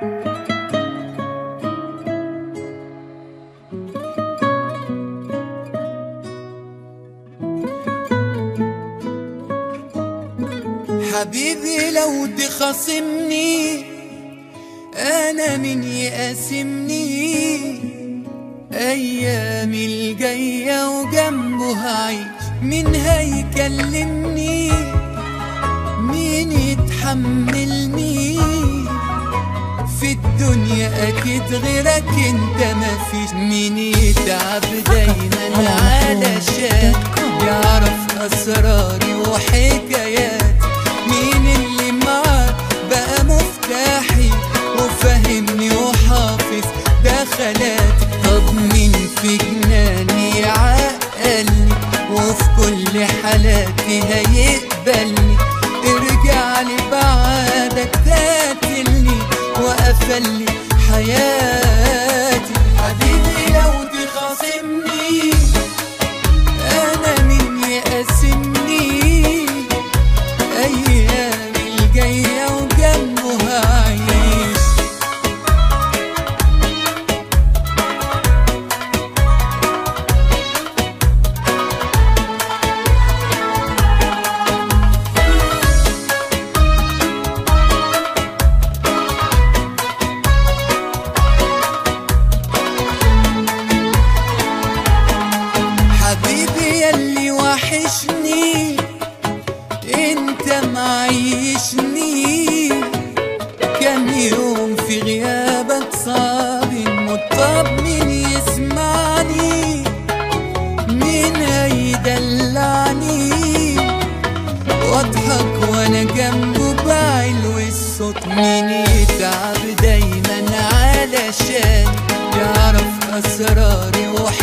حبيبي لو تخاصمني انا من يقاسمني ايامي الجاية وجنبه هعيش مين هيكلمني مين يتحملني في الدنيا اكيد غيرك انت مفيش مين يتعب دايما علشان يعرف اسراري وحكاياتي مين اللي معاه بقى مفتاحي وفهمني وحافظ دخلاتي طب مين في جناني يعقلني وفي كل حالاتي هيقبلني ارجع لي بعدك تقتلني وقفلي حياتي حبيبي لو تخاصمني انا مين يقاسمني ايامي الجايه وجنبه هعيش حبيبي يلي وحشني انت معيشني كان يوم في غيابك صعب المطب مين يسمعني مين هيدلعني واضحك وانا جنبه بعلو الصوت مين يتعب دايما علشان يعرف اسراري وحكاياتي